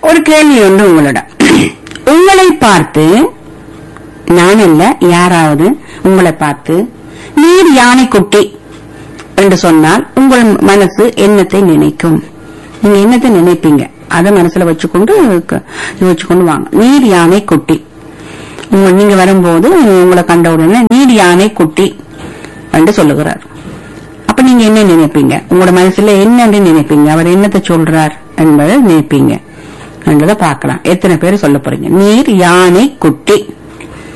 ஒரு கேள்வி ஒன்று உங்களிடம் உங்களை பார்த்து நான் அல்ல யாராவது உங்களை பார்த்து நீர் யானைக்குட்டி என்று சொன்னால் உங்கள் மனசு என்னத்தை நினைக்கும் நீங்க என்னத்தை நினைப்பீங்க அதை மனசுல வச்சுக்கொண்டு க- வச்சுக்கொண்டு வாங்க நீர் யானை குட்டி உங்க நீங்க வரும்போது உங்களை கண்ட உடனே நீர் யானை குட்டி என்று சொல்லுகிறார் அப்ப நீங்க என்ன நினைப்பீங்க உங்களோட மனசுல என்னன்னு நினைப்பீங்க அவர் என்னத்தை சொல்றார் என்பதை நினைப்பீங்க என்றதை பார்க்கலாம் எத்தனை பேர் சொல்ல போறீங்க நீர் யானை குட்டி